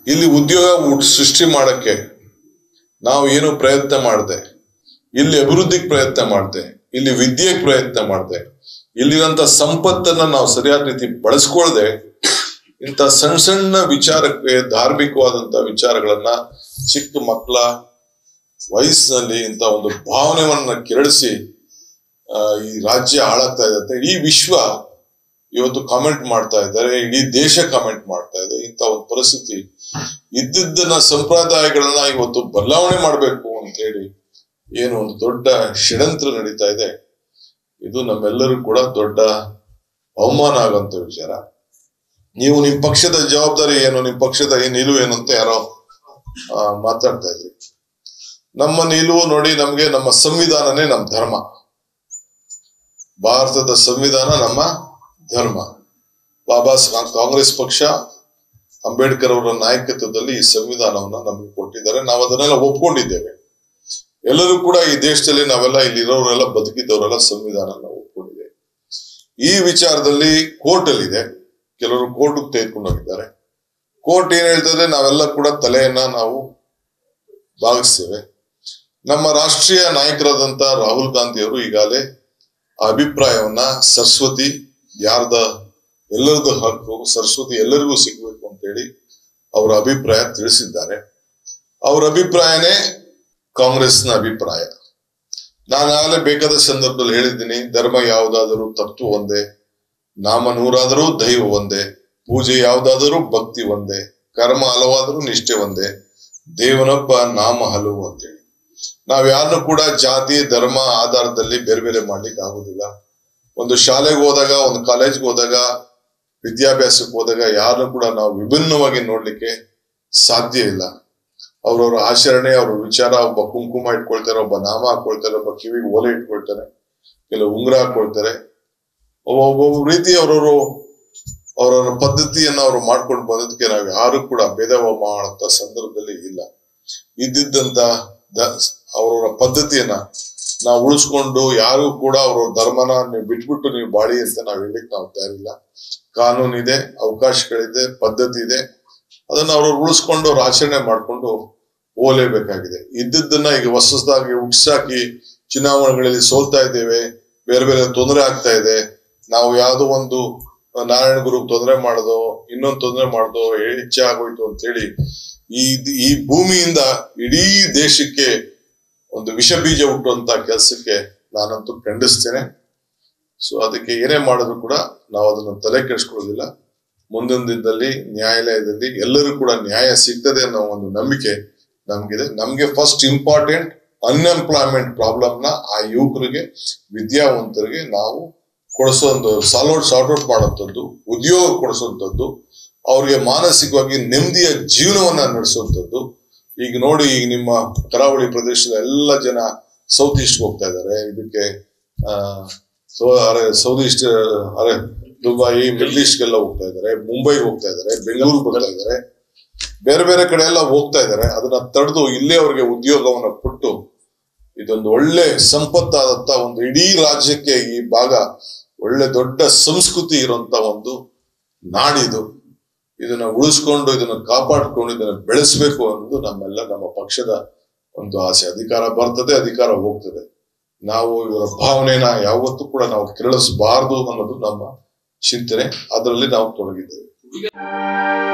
ಇಲ್ಲಿ ಉದ್ಯೋಗ ಹುಟ್- ಸೃಷ್ಟಿ ಮಾಡಕ್ಕೆ ನಾವು ಏನು ಪ್ರಯತ್ನ ಮಾಡದೆ ಇಲ್ಲಿ ಅಭಿವೃದ್ಧಿಗೆ ಪ್ರಯತ್ನ ಮಾಡದೆ ಇಲ್ಲಿ ವಿದ್ಯೆಗೆ ಪ್ರಯತ್ನ ಮಾಡದೆ ಇಲ್ಲಿರಂತ ಸಂಪತ್ತನ್ನ ನಾವು ಸರಿಯಾದ ರೀತಿ ಬಳಸ್ಕೊಳ್ದೆ ಇಂಥ ಸಣ್ಣ ಸಣ್ಣ ವಿಚಾರಕ್ಕೆ ಧಾರ್ಮಿಕವಾದಂತ ವಿಚಾರಗಳನ್ನ ಚಿಕ್ಕ ಮಕ್ಕಳ ವಯಸ್ಸಿನಲ್ಲಿ ಇಂಥ ಒಂದು ಭಾವನೆಯನ್ನ ಕೆರಳಿಸಿ ಆ, ಈ ರಾಜ್ಯ ಹಾಳಾಗ್ತಾ ಇದೆ ಅಂತ ಇಡೀ ವಿಶ್ವ ಇವತ್ತು ಕಾಮೆಂಟ್ ಮಾಡ್ತಾ ಇದ್ದಾರೆ ಇಡೀ ದೇಶ ಕಾಮೆಂಟ್ ಮಾಡ್ತಾ ಇದೆ ಇಂಥ ಒಂದು ಪರಿಸ್ಥಿತಿ ಇದ್ದಿದ್ದನ್ನ ಸಂಪ್ರದಾಯಗಳನ್ನ ಇವತ್ತು ಬದಲಾವಣೆ ಮಾಡಬೇಕು ಅಂತ ಹೇಳಿ ಏನು ಒಂದು ದೊಡ್ಡ ಷಡ್ಯಂತ್ರ ನಡೀತಾ ಇದೆ ಇದು ನಮ್ಮೆಲ್ಲರೂ ಕೂಡ ದೊಡ್ಡ ಅವಮಾನ ಆಗುವಂತ ವಿಚಾರ ನೀವು ನಿಮ್ ಪಕ್ಷದ ಜವಾಬ್ದಾರಿ ಏನು ನಿಮ್ ಪಕ್ಷದ ಏನ್ ನಿಲುವು ಏನು ಅಂತ ಯಾರೋ ಆ, ಮಾತಾಡ್ತಾ ಇದ್ರಿ ನಮ್ಮ ನಿಲುವು ನೋಡಿ ನಮ್ಗೆ ನಮ್ಮ ಸಂವಿಧಾನನೇ ನಮ್ಮ ಧರ್ಮ ಭಾರತದ ಸಂವಿಧಾನ ನಮ್ಮ ಧರ್ಮ ಬಾಬಾ ಸಾ- ಕಾಂಗ್ರೆಸ್ ಪಕ್ಷ ಅಂಬೇಡ್ಕರ್ ಅವರ ನಾಯಕತ್ವದಲ್ಲಿ ಈ ಸಂವಿಧಾನವನ್ನ ನಮಗೆ ಕೊಟ್ಟಿದ್ದಾರೆ ನಾವು ಅದನ್ನೆಲ್ಲ ಒಪ್ಕೊಂಡಿದ್ದೇವೆ ಎಲ್ಲರೂ ಕೂಡ ಈ ದೇಶದಲ್ಲಿ ನಾವೆಲ್ಲ ಇಲ್ಲಿರೋರೆಲ್ಲ ಬದುಕಿದ್ದವರೆಲ್ಲ ಸಂವಿಧಾನ ಒಪ್ಕೊಂಡಿದ್ದೇವೆ ಈ ವಿಚಾರದಲ್ಲಿ ಕೋರ್ಟ್ ಅಲ್ಲಿ ಇದೆ ಕೆಲವರು ಕೋರ್ಟ್ ತೆಗೆದುಕೊಂಡು ಹೋಗಿದ್ದಾರೆ ಕೋರ್ಟ್ ಏನ್ ಹೇಳ್ತದೆ ನಾವೆಲ್ಲ ಕೂಡ ತಲೆಯನ್ನ ನಾವು ಭಾಗಿಸ್ತೇವೆ ನಮ್ಮ ರಾಷ್ಟ್ರೀಯ ನಾಯಕರಾದಂತ ರಾಹುಲ್ ಗಾಂಧಿ ಅವರು ಈಗಾಗಲೇ ಆ ಅಭಿಪ್ರಾಯವನ್ನ ಸರಸ್ವತಿ ಯಾರ್ದ ಎಲ್ಲರದ್ದು ಹಕ್ಕು ಸರಸ್ವತಿ ಎಲ್ಲರಿಗೂ ಸಿಗ್ಬೇಕು ಅಂತೇಳಿ ಅವರ ಅಭಿಪ್ರಾಯ ತಿಳಿಸಿದ್ದಾರೆ ಅವರ ಅಭಿಪ್ರಾಯನೇ ಕಾಂಗ್ರೆಸ್ನ ಅಭಿಪ್ರಾಯ ನಾನು ಆಗಲೇ ಬೇಕಾದ ಸಂದರ್ಭದಲ್ಲಿ ಹೇಳಿದ್ದೀನಿ ಧರ್ಮ ಯಾವುದಾದರೂ ತತ್ವ ಒಂದೇ ನಾಮ ನೂರಾದರೂ ದೈವ ಒಂದೇ ಪೂಜೆ ಯಾವುದಾದರೂ ಭಕ್ತಿ ಒಂದೇ ಕರ್ಮ ಹಲವಾದರೂ ನಿಷ್ಠೆ ಒಂದೇ ದೇವನೊಬ್ಬ ನಾಮ ಹಲವು ಅಂತೇಳಿ ನಾವ್ ಯಾರನ್ನು ಕೂಡ ಜಾತಿ ಧರ್ಮ ಆಧಾರದಲ್ಲಿ ಬೇರೆ ಬೇರೆ ಮಾಡ್ಲಿಕ್ಕೆ ಆಗುದಿಲ್ಲ ಒಂದು ಶಾಲೆಗೆ ಹೋದಾಗ ಒಂದು ಕಾಲೇಜ್ಗೆ ಹೋದಾಗ ವಿದ್ಯಾಭ್ಯಾಸಕ್ಕೆ ಹೋದಾಗ ಯಾರನ್ನು ಕೂಡ ನಾವು ವಿಭಿನ್ನವಾಗಿ ನೋಡ್ಲಿಕ್ಕೆ ಸಾಧ್ಯ ಇಲ್ಲ ಅವ್ರವ್ರ ಆಚರಣೆ ಅವ್ರ ವಿಚಾರ ಒಬ್ಬ ಕುಂಕುಮ ಇಟ್ಕೊಳ್ತಾರೆ ಒಬ್ಬ ನಾಮ ಹಾಕೊಳ್ತಾರೆ ಒಬ್ಬ ಕಿವಿಗೆ ಓಲೆ ಇಟ್ಕೊಳ್ತಾರೆ ಕೆಲವು ಉಂಗುರ ಹಾಕೊಳ್ತಾರೆ ಒಬ್ಬೊಬ್ಬ ರೀತಿ ಅವ್ರವ್ರು ಅವರವರ ಪದ್ಧತಿಯನ್ನ ಅವರು ಮಾಡ್ಕೊಂಡು ಬಂದದಕ್ಕೆ ನಾವು ಯಾರು ಕೂಡ ಭೇದ ಮಾಡಂತ ಸಂದರ್ಭದಲ್ಲಿ ಇಲ್ಲ ಇದ್ದಿದ್ದಂತ ಅವರವರ ಪದ್ಧತಿಯನ್ನ ನಾವು ಉಳಿಸ್ಕೊಂಡು ಯಾರು ಕೂಡ ಅವ್ರ ಧರ್ಮನ ನೀವು ಬಿಟ್ಬಿಟ್ಟು ನೀವು ಬಾಳಿ ಅಂತ ನಾವು ಹೇಳಿಕ್ ನಾವು ತಯಾರಿಲ್ಲ ಕಾನೂನು ಇದೆ ಅವಕಾಶಗಳಿದೆ ಪದ್ಧತಿ ಇದೆ ಅದನ್ನ ಅವರು ಉಳಿಸ್ಕೊಂಡು ಅವ್ರ ಆಚರಣೆ ಮಾಡ್ಕೊಂಡು ಹೋಗ್ಲೇಬೇಕಾಗಿದೆ ಇದ್ದದ್ದನ್ನ ಈಗ ಹೊಸದಾಗಿ ಹುಟ್ಸಾಕಿ ಚುನಾವಣೆಗಳಲ್ಲಿ ಸೋಲ್ತಾ ಇದ್ದೇವೆ ಬೇರೆ ಬೇರೆ ತೊಂದರೆ ಆಗ್ತಾ ಇದೆ ನಾವು ಯಾವ್ದೋ ಒಂದು ನಾರಾಯಣ ಗುರು ತೊಂದರೆ ಮಾಡೋದು ಇನ್ನೊಂದು ತೊಂದರೆ ಮಾಡೋದು ಹೆಚ್ಚೆ ಆಗೋಯ್ತು ಅಂತ ಹೇಳಿ ಈ ಈ ಭೂಮಿಯಿಂದ ಇಡೀ ದೇಶಕ್ಕೆ ಒಂದು ವಿಷ ಬೀಜ ಹುಟ್ಟುವಂತ ಕೆಲಸಕ್ಕೆ ನಾನಂತೂ ಖಂಡಿಸ್ತೇನೆ ಸೊ ಅದಕ್ಕೆ ಏನೇ ಮಾಡಿದ್ರು ಕೂಡ ನಾವು ಅದನ್ನು ತಲೆ ಕೆಡಿಸ್ಕೊಳ್ಳೋದಿಲ್ಲ ಮುಂದಿನ ದಿನದಲ್ಲಿ ನ್ಯಾಯಾಲಯದಲ್ಲಿ ಎಲ್ಲರೂ ಕೂಡ ನ್ಯಾಯ ಸಿಗ್ತದೆ ಅನ್ನೋ ಒಂದು ನಂಬಿಕೆ ನಮ್ಗಿದೆ ನಮ್ಗೆ ಫಸ್ಟ್ ಇಂಪಾರ್ಟೆಂಟ್ ಅನ್ಎಂಪ್ಲಾಯ್ಮೆಂಟ್ ಪ್ರಾಬ್ಲಮ್ ನ ಆ ಯುವಕರಿಗೆ ವಿದ್ಯಾವಂತರಿಗೆ ನಾವು ಕೊಡಿಸೋದು ಸಾಲ್ವ್ ಔಟ್ ಸಾರ್ಟ್ ಔಟ್ ಮಾಡೋಂಥದ್ದು ಉದ್ಯೋಗ ಕೊಡಿಸುವಂಥದ್ದು ಅವ್ರಿಗೆ ಮಾನಸಿಕವಾಗಿ ನೆಮ್ಮದಿಯ ಜೀವನವನ್ನ ನಡೆಸುವಂಥದ್ದು ಈಗ ನೋಡಿ ಈಗ ನಿಮ್ಮ ಕರಾವಳಿ ಪ್ರದೇಶದ ಎಲ್ಲ ಜನ ಸೌತ್ ಈಸ್ಟ್ ಹೋಗ್ತಾ ಇದ್ದಾರೆ ಇದಕ್ಕೆ ಆ ಸೊ ಅರೆ ಸೌತ್ ಈಸ್ಟ್ ಅರೆ ದುಬೈ ಮಿಡ್ಲ್ ಈಸ್ಟ್ಗೆಲ್ಲ ಹೋಗ್ತಾ ಇದ್ದಾರೆ ಮುಂಬೈಗೆ ಹೋಗ್ತಾ ಇದ್ದಾರೆ ಬೆಂಗಳೂರು ಬರ್ತಾ ಇದ್ದಾರೆ ಬೇರೆ ಬೇರೆ ಕಡೆ ಎಲ್ಲ ಹೋಗ್ತಾ ಇದ್ದಾರೆ ಅದನ್ನ ತಡೆದು ಇಲ್ಲೇ ಅವ್ರಿಗೆ ಉದ್ಯೋಗವನ್ನ ಕೊಟ್ಟು ಇದೊಂದು ಒಳ್ಳೆ ಸಂಪತ್ತಾದಂತ ಒಂದು ಇಡೀ ರಾಜ್ಯಕ್ಕೆ ಈ ಭಾಗ ಒಳ್ಳೆ ದೊಡ್ಡ ಸಂಸ್ಕೃತಿ ಇರುವಂತ ಒಂದು ನಾಡಿದು ಇದನ್ನ ಉಳಿಸ್ಕೊಂಡು ಇದನ್ನ ಕಾಪಾಡ್ಕೊಂಡು ಇದನ್ನ ಬೆಳೆಸಬೇಕು ಅನ್ನೋದು ನಮ್ಮೆಲ್ಲ ನಮ್ಮ ಪಕ್ಷದ ಒಂದು ಆಸೆ ಅಧಿಕಾರ ಬರ್ತದೆ ಅಧಿಕಾರ ಹೋಗ್ತದೆ ನಾವು ಇವರ ಭಾವನೆನ ಯಾವತ್ತೂ ಕೂಡ ನಾವು ಕೆರಳಿಸಬಾರದು ಅನ್ನೋದು ನಮ್ಮ ಚಿಂತನೆ ಅದರಲ್ಲಿ ನಾವು ತೊಡಗಿದ್ದೇವೆ